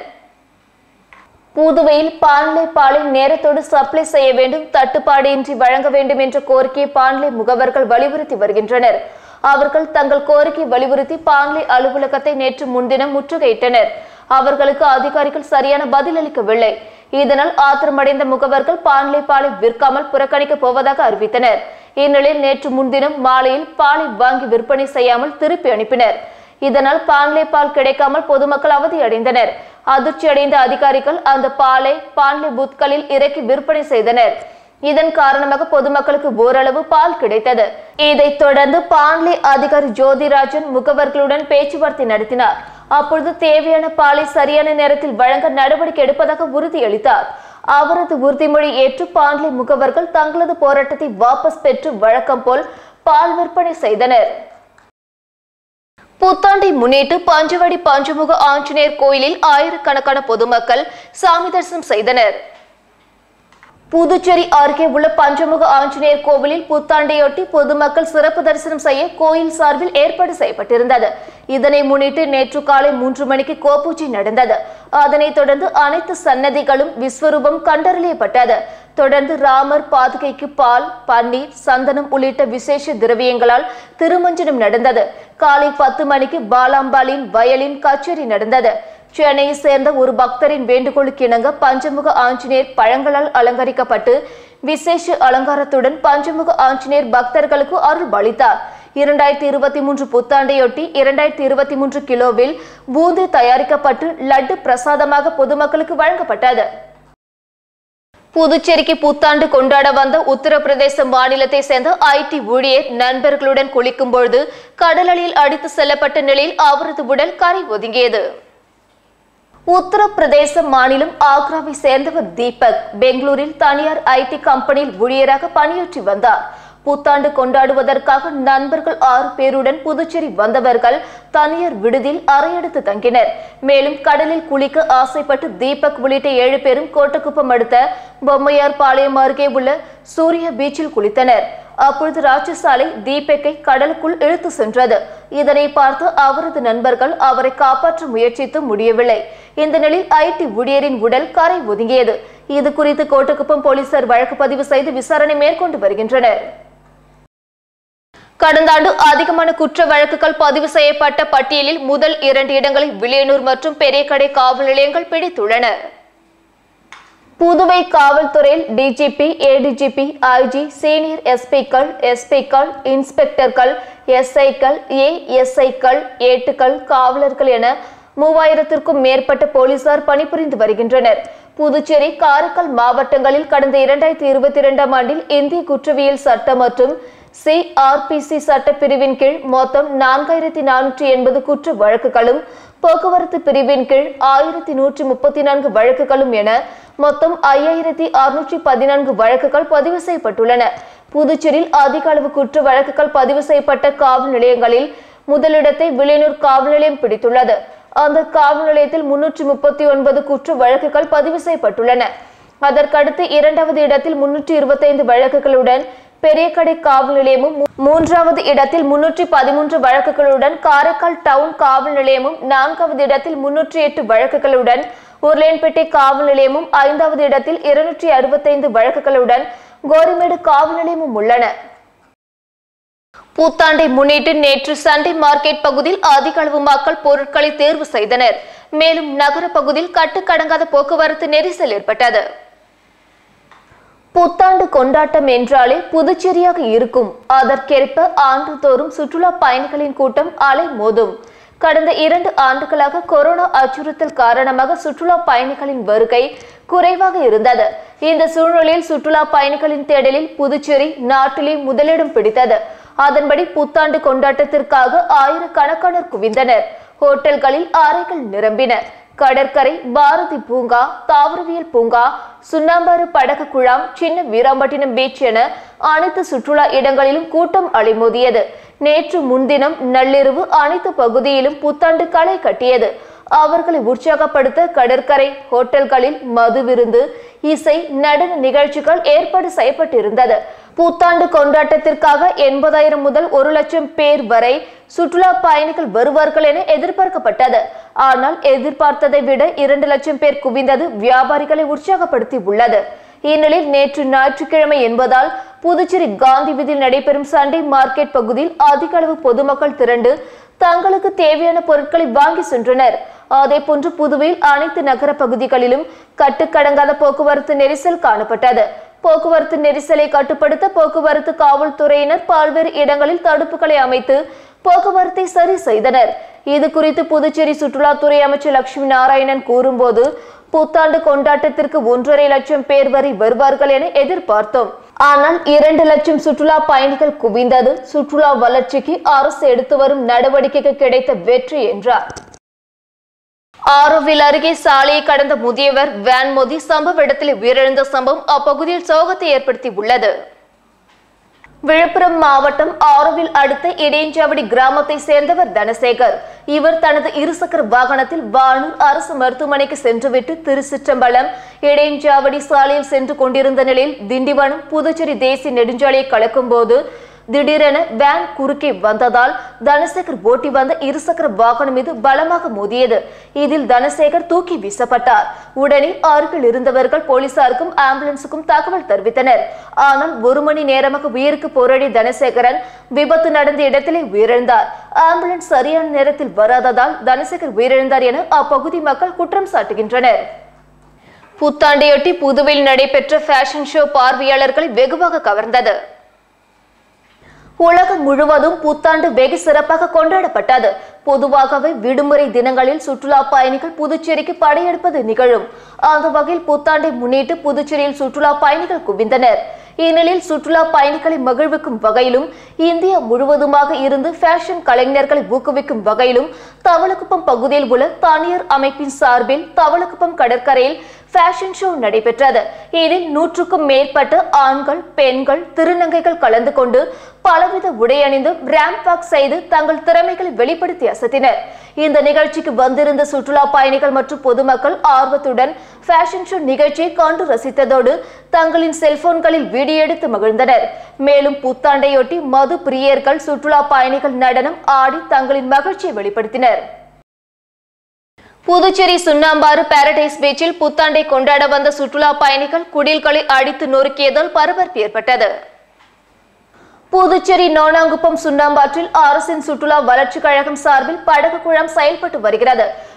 [SPEAKER 1] புதுவையில் பாண்லே பாலை நேரத்தோடு சப்ளை செய்ய வேண்டும் தட்டுப்பாடு இன்றி வழங்க வேண்டும் என்ற கோரிக்கையை பாண்லே முகவர்கள் வலியுறுத்தி வருகின்றனர் அவர்கள் தங்கள் கோரிக்கை வலியுறுத்தி பாண்லே அலுவலகத்தை நேற்று முன்தினம் முற்றுகையிட்டனர் அவர்களுக்கு அதிகாரிகள் சரியான பதில் அளிக்கவில்லை இதனால் ஆத்திரமடைந்த முகவர்கள் பாண்லே பாலை விற்காமல் புறக்கணிக்கப் போவதாக அறிவித்தனர் இந்நிலையில் நேற்று முன்தினம் மாலையில் பாலை வாங்கி விற்பனை செய்யாமல் திருப்பி அனுப்பினர் இதனால் பாண்லே பால் கிடைக்காமல் பொதுமக்கள் அவதியடைந்தனர் அதிர்ச்சியடைந்த அதிகாரிகள் அந்த பாலை பாண்லே பூத்களில் இறக்கி விற்பனை செய்தனர் இதன் காரணமாக பொதுமக்களுக்கு ஓரளவு பால் கிடைத்தது இதைத் தொடர்ந்து பாண்லே அதிகாரி ஜோதிராஜன் முகவர்களுடன் பேச்சுவார்த்தை நடத்தினார் அப்பொழுது தேவையான பாலை சரியான நேரத்தில் வழங்க நடவடிக்கை எடுப்பதாக உறுதியளித்தார் அவரது உறுதிமொழி ஏற்று பாண்லே முகவர்கள் தங்களது போராட்டத்தை வாபஸ் பெற்று வழக்கம் போல் பால் விற்பனை செய்தனர் புத்தாண்டை முன்னிட்டு பஞ்சவடி பஞ்சமுக ஆஞ்சநேயர் கோயிலில் ஆயிரக்கணக்கான பொதுமக்கள் சாமி தரிசனம் செய்தனர் புதுச்சேரி அருகே உள்ள பஞ்சமுக ஆஞ்சநேயர் கோவிலில் புத்தாண்டையொட்டி பொதுமக்கள் சிறப்பு தரிசனம் செய்ய கோயில் சார்பில் ஏற்பாடு செய்யப்பட்டிருந்தது இதனை முன்னிட்டு நேற்று காலை மூன்று மணிக்கு கோப்பூஜை நடந்தது அதனைத் தொடர்ந்து அனைத்து சன்னதிகளும் விஸ்வரூபம் கண்டறியப்பட்டது தொடர்ந்து ராமர் பாதுகைக்கு பால் பன்னீர் சந்தனம் உள்ளிட்ட விசேஷ திரவியங்களால் திருமஞ்சனம் நடந்தது காலை பத்து மணிக்கு பாலாம்பாலின் வயலின் கச்சேரி நடந்தது சென்னையை சேர்ந்த ஒரு பக்தரின் வேண்டுகோளுக்கு இணங்க பஞ்சமுக ஆஞ்சநேயர் பழங்களால் அலங்கரிக்கப்பட்டு விசேஷ அலங்காரத்துடன் பஞ்சமுக ஆஞ்சநேயர் பக்தர்களுக்கு அருள் அளித்தார் இரண்டாயிரத்தி இருபத்தி மூன்று புத்தாண்டையொட்டி இரண்டாயிரத்தி இருபத்தி மூன்று கிலோவில் பூந்து தயாரிக்கப்பட்டு லட்டு பிரசாதமாக பொதுமக்களுக்கு வழங்கப்பட்டது புதுச்சேரிக்கு புத்தாண்டு கொண்டாட வந்த உத்தரப்பிரதேச மாநிலத்தை சேர்ந்த ஐடி ஊழியர் நண்பர்களுடன் குளிக்கும் பொழுது கடலில் அடித்து செல்லப்பட்ட நிலையில் அவரது உடல் கரை ஒதுங்கியது உத்தரப்பிரதேச மாநிலம் ஆக்ராவை சேர்ந்தவர் தீபக் பெங்களூரில் தனியார் ஐடி கம்பெனியில் ஊழியராக பணியாற்றி வந்தார் புத்தாண்டு கொண்டாடுவதற்காக நண்பர்கள் ஆறு பேருடன் புதுச்சேரி வந்தவர்கள் தனியார் விடுதியில் அறையெடுத்து தங்கினர் மேலும் கடலில் குளிக்க ஆசைப்பட்டு தீபக் உள்ளிட்ட ஏழு பேரும் கோட்டக்குப்பம் அடுத்த பொம்மையார் பாளையம் அருகே உள்ள சூரிய பீச்சில் குளித்தனர் அப்பொழுது ராட்சசாலை தீபக்கை கடலுக்குள் இழுத்து சென்றது இதனை பார்த்து அவரது நண்பர்கள் அவரை காப்பாற்ற முயற்சித்து முடியவில்லை இந்த நிலையில் ஐடி ஊழியரின் உடல் கரை ஒதுங்கியது இது குறித்து கோட்டக்குப்பம் போலீசார் வழக்கு பதிவு செய்து விசாரணை மேற்கொண்டு வருகின்றனர் கடந்த ஆண்டு அதிகமான குற்ற வழக்குகள் பதிவு செய்யப்பட்ட பட்டியலில் முதல் இரண்டு இடங்களை வில்லியனூர் மற்றும் பெரியகடை காவல் நிலையங்கள் பிடித்துள்ளன புதுவை காவல்துறையில் டிஜிபி ஏடிஜிபி ஐஜி சீனியர் எஸ்பிக்கள் எஸ்பிக்கள் இன்ஸ்பெக்டர்கள் எஸ்ஐக்கள் ஏஎஸ்ஐக்கள் ஏட்டுக்கள் காவலர்கள் என மூவாயிரத்திற்கும் மேற்பட்ட போலீசார் பணிபுரிந்து வருகின்றனர் புதுச்சேரி காரைக்கால் மாவட்டங்களில் கடந்த இரண்டாயிரத்தி இருபத்தி இரண்டாம் ஆண்டில் இந்திய குற்றவியல் சட்டம் மற்றும் சிஆர்பிசி சட்டப்பிரிவின் கீழ் மொத்தம் நான்காயிரத்தி நானூற்றி எண்பது குற்ற வழக்குகளும் போக்குவரத்து பிரிவின் கீழ் ஆயிரத்தி நூற்றி முப்பத்தி நான்கு வழக்குகளும் என மொத்தம் ஐயாயிரத்தி அறுநூற்றி பதினான்கு வழக்குகள் பதிவு செய்யப்பட்டுள்ளன புதுச்சேரியில் அதிக அளவு குற்ற வழக்குகள் பதிவு செய்யப்பட்ட காவல் நிலையங்களில் முதலிடத்தை வில்லியனூர் காவல் நிலையம் பிடித்துள்ளது அந்த காவல் நிலையத்தில் முன்னூற்றி முப்பத்தி ஒன்பது குற்ற வழக்குகள் பதிவு செய்யப்பட்டுள்ளன அதற்கடுத்து இரண்டாவது இடத்தில் முன்னூற்றி இருபத்தைந்து வழக்குகளுடன் பெரியகடை காவல் நிலையமும் மூ- மூன்றாவது இடத்தில் முன்னூற்றி பதிமூன்று வழக்குகளுடன் காரைக்கால் டவுன் காவல் நிலையமும் நான்காவது இடத்தில் முன்னூற்றி எட்டு வழக்குகளுடன் உருளையன்பேட்டை காவல் நிலையமும் ஐந்தாவது இடத்தில் இருநூற்றி அறுபத்தைந்து வழக்குகளுடன் கோரிமேடு காவல் நிலையமும் உள்ளன புத்தாண்டை முன்னிட்டு நேற்று சண்டே மார்க்கெட் பகுதியில் அதிக அளவு மக்கள் பொருட்களை தேர்வு செய்தனர் மேலும் நகர பகுதியில் கட்டுக்கடங்காத போக்குவரத்து நெரிசல் ஏற்பட்டது புத்தாண்டு கொண்டாட்டம் என்றாலே புதுச்சேரியாக இருக்கும் அதற்கேற்ப ஆண்டுதோறும் சுற்றுலா பயணிகளின் கூட்டம் அலை மோதும் கடந்த இரண்டு ஆண்டுகளாக கொரோனா அச்சுறுத்தல் காரணமாக சுற்றுலா பயணிகளின் வருகை குறைவாக இருந்தது இந்த சூழ்நிலையில் சுற்றுலா பயணிகளின் தேடலில் புதுச்சேரி நாட்டிலே முதலிடம் பிடித்தது அதன்படி புத்தாண்டு கொண்டாட்டத்திற்காக ஆயிரக்கணக்கானோர் குவிந்தனர் ஹோட்டல்களில் அறைகள் நிரம்பின கடற்கரை பாரதி பூங்கா தாவரவியல் பூங்கா சுண்ணாம்பாறு படகு குழாம் சின்ன வீராம்பட்டினம் பீச் என அனைத்து சுற்றுலா இடங்களிலும் கூட்டம் அலைமோதியது நேற்று முன்தினம் நள்ளிரவு அனைத்து பகுதியிலும் புத்தாண்டு களை கட்டியது அவர்களை உற்சாகப்படுத்த கடற்கரை ஹோட்டல்களில் மது விருந்து இசை நடன நிகழ்ச்சிகள் ஏற்பாடு செய்யப்பட்டிருந்தது புத்தாண்டு கொண்டாட்டத்திற்காக எண்பதாயிரம் முதல் ஒரு லட்சம் பேர் வரை சுற்றுலா பயணிகள் வருவார்கள் என எதிர்பார்க்கப்பட்டது ஆனால் எதிர்பார்த்ததை விட இரண்டு லட்சம் பேர் குவிந்தது வியாபாரிகளை உற்சாகப்படுத்தி உள்ளது இந்நிலையில் நேற்று ஞாயிற்றுக்கிழமை என்பதால் புதுச்சேரி காந்தி வீதியில் நடைபெறும் சண்டே மார்க்கெட் பகுதியில் அதிக அளவு பொதுமக்கள் திரண்டு தங்களுக்கு தேவையான பொருட்களை வாங்கி சென்றனர் அதேபோன்று புதுவையில் அனைத்து நகர பகுதிகளிலும் கட்டுக்கடங்காத போக்குவரத்து நெரிசல் காணப்பட்டது போக்குவரத்து நெரிசலை கட்டுப்படுத்த போக்குவரத்து காவல்துறையினர் பல்வேறு இடங்களில் தடுப்புகளை அமைத்து போக்குவரத்தை சரி செய்தனர் இது குறித்து புதுச்சேரி சுற்றுலாத்துறை அமைச்சர் லட்சுமி நாராயணன் கூறும்போது புத்தாண்டு கொண்டாட்டத்திற்கு ஒன்றரை லட்சம் பேர் வரை வருவார்கள் என எதிர்பார்த்தோம் ஆனால் இரண்டு லட்சம் சுற்றுலா பயணிகள் குவிந்தது சுற்றுலா வளர்ச்சிக்கு அரசு எடுத்து வரும் நடவடிக்கைக்கு கிடைத்த வெற்றி என்றார் ஆரோவில் அருகே சாலையை கடந்த முதியவர் வேன் மோதி சம்பவ இடத்தில் உயிரிழந்த சம்பவம் அப்பகுதியில் சோகத்தை ஏற்படுத்தி உள்ளது விழுப்புரம் மாவட்டம் ஆரோவில் அடுத்த இடையஞ்சாவடி கிராமத்தை சேர்ந்தவர் தனசேகர் இவர் தனது இருசக்கர வாகனத்தில் வானூர் அரசு மருத்துவமனைக்கு சென்றுவிட்டு திருச்சிற்றம்பலம் இடையஞ்சாவடி சாலையில் சென்று கொண்டிருந்த நிலையில் திண்டிவனம் புதுச்சேரி தேசிய நெடுஞ்சாலையை கலக்கும் போது திடீரென வேன் குறுக்கே வந்ததால் தனசேகர் ஓட்டி வந்த இருசக்கர வாகனம் மீது பலமாக மோதியது இதில் தனசேகர் தூக்கி வீசப்பட்டார் உடனே அருகில் இருந்தவர்கள் போலீசாருக்கும் ஆம்புலன்ஸுக்கும் தகவல் தெரிவித்தனர் ஆனால் ஒரு மணி நேரமாக உயிருக்கு போராடிய தனசேகரன் விபத்து நடந்த இடத்திலே உயிரிழந்தார் ஆம்புலன்ஸ் சரியான நேரத்தில் வராததால் தனசேகர் உயிரிழந்தார் என அப்பகுதி மக்கள் குற்றம் சாட்டுகின்றனர் புத்தாண்டையொட்டி புதுவையில் நடைபெற்ற ஃபேஷன் ஷோ பார்வையாளர்களை வெகுவாக கவர்ந்தது உலகம் முழுவதும் புத்தாண்டு வெகு சிறப்பாக கொண்டாடப்பட்டது பொதுவாகவே விடுமுறை தினங்களில் சுற்றுலா பயணிகள் புதுச்சேரிக்கு படையெடுப்பது நிகழும் அந்த வகையில் புத்தாண்டை முன்னிட்டு புதுச்சேரியில் சுற்றுலா பயணிகள் குவிந்தனர் இந்நிலையில் சுற்றுலா பயணிகளை மகிழ்விக்கும் வகையிலும் இந்தியா முழுவதுமாக இருந்து ஃபேஷன் கலைஞர்களை ஊக்குவிக்கும் வகையிலும் தவளக்குப்பம் பகுதியில் உள்ள தனியார் அமைப்பின் சார்பில் தவளக்குப்பம் கடற்கரையில் ஃபேஷன் ஷோ நடைபெற்றது இதில் நூற்றுக்கும் மேற்பட்ட ஆண்கள் பெண்கள் திருநங்கைகள் கலந்து கொண்டு பலவித உடை அணிந்து ரேம்ப் வாக் செய்து தங்கள் திறமைகளை வெளிப்படுத்தி அசத்தினர் இந்த நிகழ்ச்சிக்கு வந்திருந்த சுற்றுலா பயணிகள் மற்றும் பொதுமக்கள் ஆர்வத்துடன் ஃபேஷன் ஷோ நிகழ்ச்சியை கண்டு ரசித்ததோடு தங்களின் செல்போன்களில் வீடியோ எடுத்து மகிழ்ந்தனர் மேலும் புத்தாண்டையொட்டி மது பிரியர்கள் சுற்றுலா பயணிகள் நடனம் ஆடி தங்களின் மகிழ்ச்சியை வெளிப்படுத்தினர் புதுச்சேரி சுண்ணாம்பாறு பாரடைஸ் பீச்சில் புத்தாண்டை கொண்டாட வந்த சுற்றுலா பயணிகள் குடில்களை அடித்து நொறுக்கியதால் பரபரப்பு ஏற்பட்டது புதுச்சேரி நோனாங்குப்பம் சுண்ணாம்பாற்றில் அரசின் சுற்றுலா வளர்ச்சிக் கழகம் சார்பில் படகு குழாம் செயல்பட்டு வருகிறது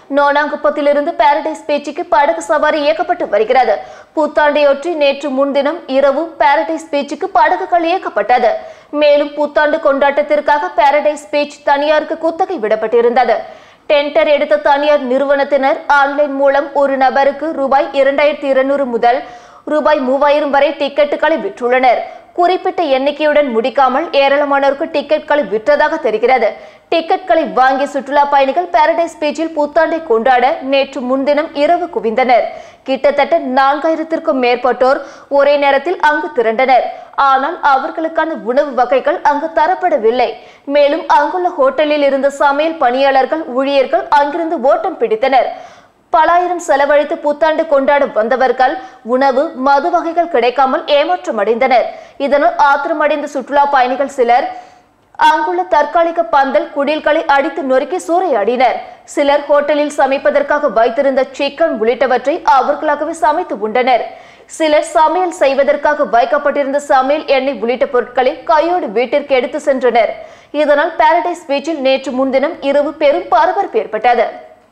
[SPEAKER 1] நோனாங்குப்பத்திலிருந்து பாரடைஸ் பீச்சுக்கு படகு சவாரி இயக்கப்பட்டு வருகிறது புத்தாண்டையொற்றி நேற்று முன்தினம் இரவு பாரடைஸ் பீச்சுக்கு படகுகள் இயக்கப்பட்டது மேலும் புத்தாண்டு கொண்டாட்டத்திற்காக பாரடைஸ் பீச் தனியாருக்கு குத்தகை விடப்பட்டிருந்தது டெண்டர் எடுத்த தனியார் நிறுவனத்தினர் ஆன்லைன் மூலம் ஒரு நபருக்கு ரூபாய் இரண்டாயிரத்தி இருநூறு முதல் ரூபாய் மூவாயிரம் வரை டிக்கெட்டுகளை விற்றுள்ளனர் குறிப்பிட்ட எண்ணிக்கையுடன் முடிக்காமல் ஏராளமானோருக்கு டிக்கெட்களை விற்றதாக தெரிகிறது டிக்கெட்களை வாங்கிய சுற்றுலா பயணிகள் பாரடைஸ் பீச்சில் புத்தாண்டை கொண்டாட நேற்று முன்தினம் இரவு குவிந்தனர் கிட்டத்தட்ட நான்காயிரத்திற்கும் மேற்பட்டோர் ஒரே நேரத்தில் அங்கு திரண்டனர் ஆனால் அவர்களுக்கான உணவு வகைகள் அங்கு தரப்படவில்லை மேலும் அங்குள்ள ஹோட்டலில் இருந்த சமையல் பணியாளர்கள் ஊழியர்கள் அங்கிருந்து ஓட்டம் பிடித்தனர் பலாயிரம் செலவழித்து புத்தாண்டு கொண்டாட வந்தவர்கள் உணவு மது வகைகள் கிடைக்காமல் ஏமாற்றம் அடைந்தனர் இதனால் ஆத்திரமடைந்த சுற்றுலா பயணிகள் சிலர் அங்குள்ள தற்காலிக பந்தல் குடில்களை அடித்து நொறுக்கி சூறையாடினர் சிலர் ஹோட்டலில் சமைப்பதற்காக வைத்திருந்த சிக்கன் உள்ளிட்டவற்றை அவர்களாகவே சமைத்து உண்டனர் சிலர் சமையல் செய்வதற்காக வைக்கப்பட்டிருந்த சமையல் எண்ணெய் உள்ளிட்ட பொருட்களை கையோடு வீட்டிற்கு எடுத்து சென்றனர் இதனால் பாரடைஸ் பீச்சில் நேற்று முன்தினம் இரவு பெரும் பரபரப்பு ஏற்பட்டது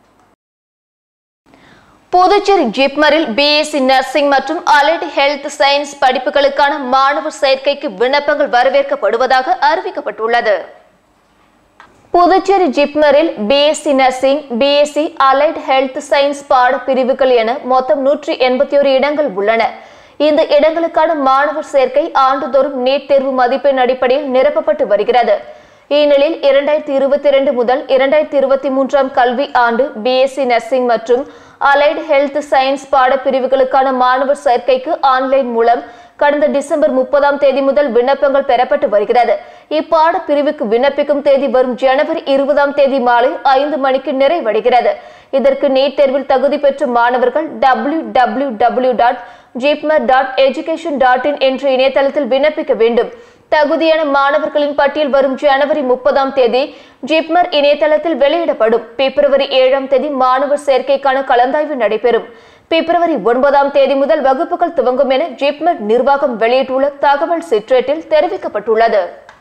[SPEAKER 1] புதுச்சேரி ஜிப்மரில் பிஎஸ்சி நர்சிங் மற்றும் அலைடு ஹெல்த் சயின்ஸ் படிப்புகளுக்கான மாணவர் சேர்க்கைக்கு விண்ணப்பங்கள் வரவேற்கப்படுவதாக அறிவிக்கப்பட்டுள்ளது புதுச்சேரி ஜிப்மரில் BSc nursing BSc allied health science பாட பிரிவுகள் என மொத்தம் நூற்றி எண்பத்தி ஒரு இடங்கள் உள்ளன இந்த இடங்களுக்கான மாணவர் சேர்க்கை ஆண்டுதோறும் நீட் தேர்வு மதிப்பெண் அடிப்படையில் நிரப்பப்பட்டு வருகிறது இந்நிலையில் இரண்டாயிரத்தி இருபத்தி இரண்டு முதல் இரண்டாயிரத்தி இருபத்தி மூன்றாம் கல்வி ஆண்டு பிஎஸ்சி நர்சிங் மற்றும் அலைடு ஹெல்த் சயின்ஸ் பாடப்பிரிவுகளுக்கான மாணவர் சேர்க்கைக்கு ஆன்லைன் மூலம் கடந்த டிசம்பர் முப்பதாம் தேதி முதல் விண்ணப்பங்கள் பெறப்பட்டு வருகிறது இப்பாட பிரிவுக்கு விண்ணப்பிக்கும் தேதி வரும் ஜனவரி இருபதாம் தேதி மாலை ஐந்து மணிக்கு நிறைவடைகிறது இதற்கு நீட் தேர்வில் தகுதி பெற்ற மாணவர்கள் W W W dot JIPMER dot education dot in என்ற இணையதளத்தில் விண்ணப்பிக்க வேண்டும் தகுதியான மாணவர்களின் பட்டியல் வரும் ஜனவரி முப்பதாம் தேதி ஜிப்மர் இணையதளத்தில் வெளியிடப்படும் பிப்ரவரி ஏழாம் தேதி மாணவர் சேர்க்கைக்கான கலந்தாய்வு நடைபெறும் பிப்ரவரி ஒன்பதாம் தேதி முதல் வகுப்புகள் துவங்கும் என ஜிப்மர் நிர்வாகம் வெளியிட்டுள்ள தகவல் சிற்றேட்டில் தெரிவிக்கப்பட்டுள்ளது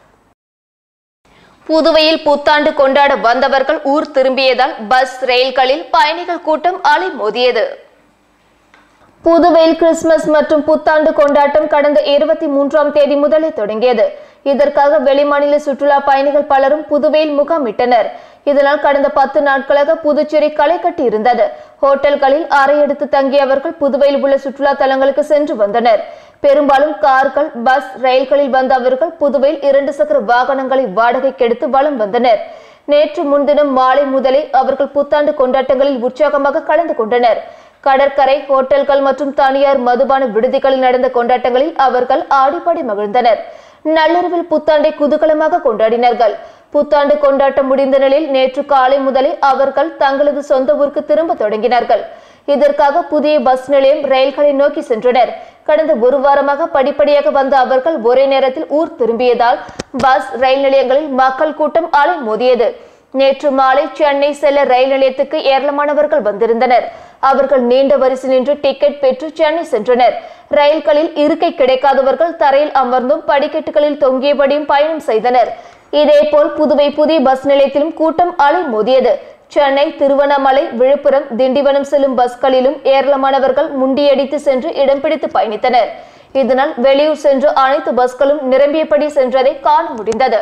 [SPEAKER 1] புதுவையில் புத்தாண்டு கொண்டாட வந்தவர்கள் ஊர் திரும்பியதால் பஸ் ரயில்களில் பயணிகள் கூட்டம் அலை மோதியது புதுவையில் கிறிஸ்துமஸ் மற்றும் புத்தாண்டு கொண்டாட்டம் கடந்த இருபத்தி மூன்றாம் தேதி முதலே தொடங்கியது இதற்காக வெளிமாநில சுற்றுலா பயணிகள் பலரும் புதுவையில் முகாமிட்டனர் இதனால் கடந்த பத்து நாட்களாக புதுச்சேரி களை கட்டி இருந்தது ஹோட்டல்களில் அறை எடுத்து தங்கியவர்கள் புதுவையில் உள்ள சுற்றுலா தலங்களுக்கு சென்று வந்தனர் பெரும்பாலும் கார்கள் பஸ் ரயில்களில் வந்த அவர்கள் புதுவையில் இரண்டு சக்கர வாகனங்களை வாடகைக்கு எடுத்து வலம் வந்தனர் நேற்று முன்தினம் மாலை முதலே அவர்கள் புத்தாண்டு கொண்டாட்டங்களில் உற்சாகமாக கலந்து கொண்டனர் கடற்கரை ஹோட்டல்கள் மற்றும் தனியார் மதுபான விடுதிகளில் நடந்த கொண்டாட்டங்களில் அவர்கள் ஆடிப்பாடி மகிழ்ந்தனர் நள்ளிரவில் புத்தாண்டை குதூகலமாக கொண்டாடினார்கள் புத்தாண்டு கொண்டாட்டம் முடிந்த நிலையில் நேற்று காலை முதலே அவர்கள் தங்களது சொந்த ஊருக்கு திரும்ப தொடங்கினார்கள் இதற்காக புதிய பஸ் நிலையம் ரயில்களை நோக்கி சென்றனர் கடந்த ஒரு வாரமாக படிப்படியாக வந்த அவர்கள் ஒரே நேரத்தில் ஊர் திரும்பியதால் பஸ் ரயில் நிலையங்களில் மக்கள் கூட்டம் அலை மோதியது நேற்று மாலை சென்னை செல்ல ரயில் நிலையத்துக்கு ஏராளமானவர்கள் வந்திருந்தனர் அவர்கள் நீண்ட வரிசை நின்று டிக்கெட் பெற்று சென்னை சென்றனர் ரயில்களில் இருக்கை கிடைக்காதவர்கள் தரையில் அமர்ந்தும் படிக்கட்டுகளில் தொங்கியபடியும் பயணம் செய்தனர் இதேபோல் புதுவை புதிய பஸ் நிலையத்திலும் கூட்டம் அலை மோதியது சென்னை திருவண்ணாமலை விழுப்புரம் திண்டிவனம் செல்லும் பஸ்களிலும் ஏராளமானவர்கள் முண்டியடித்து சென்று இடம் பிடித்து பயணித்தனர் இதனால் வெளியூர் சென்று அனைத்து பஸ்களும் நிரம்பியபடி சென்றதை காண முடிந்தது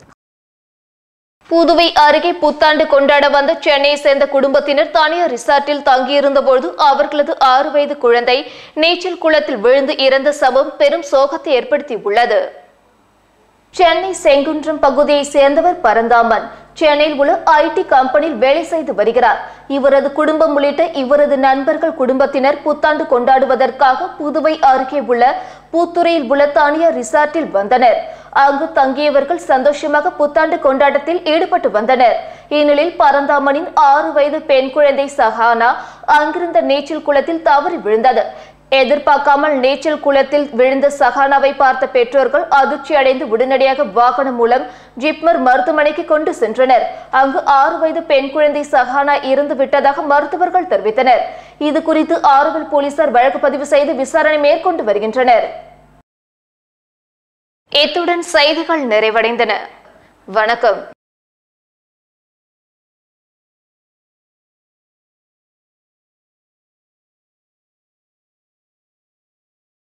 [SPEAKER 1] புதுவை அருகே புத்தாண்டு கொண்டாட வந்த சென்னையை சேர்ந்த குடும்பத்தினர் தனியார் ரிசார்ட்டில் தங்கியிருந்தபோது அவர்களது ஆறு வயது குழந்தை நீச்சல் குளத்தில் விழுந்து இறந்த சம்பவம் பெரும் சோகத்தை ஏற்படுத்தியுள்ளது சென்னை செங்குன்றம் பகுதியை சேர்ந்தவர் பரந்தாமன் சென்னையில் உள்ள ஐடி கம்பெனியில் வேலை செய்து வருகிறார் இவரது குடும்பம் உள்ளிட்ட இவரது நண்பர்கள் குடும்பத்தினர் புத்தாண்டு கொண்டாடுவதற்காக புதுவை அருகே உள்ள பூத்துறையில் உள்ள தனியார் ரிசார்ட்டில் வந்தனர் அங்கு தங்கியவர்கள் சந்தோஷமாக புத்தாண்டு கொண்டாட்டத்தில் ஈடுபட்டு வந்தனர் இந்நிலையில் பரந்தாமனின் ஆறு வயது பெண் குழந்தை சஹானா அங்கிருந்த நீச்சல் குளத்தில் தவறி விழுந்தது எதிர்பார்க்காமல் நீச்சல் குளத்தில் விழுந்த சஹானாவை பார்த்த பெற்றோர்கள் அதிர்ச்சி அடைந்து உடனடியாக வாகனம் மூலம் ஜிப்மர் மருத்துவமனைக்கு கொண்டு சென்றனர் அங்கு ஆறு வயது பெண் குழந்தை சஹானா இறந்து விட்டதாக மருத்துவர்கள் தெரிவித்தனர் இது குறித்து ஆறுதல் போலீசார் வழக்கு பதிவு செய்து விசாரணை மேற்கொண்டு வருகின்றனர் இத்துடன் செய்திகள் நிறைவடைந்தன வணக்கம்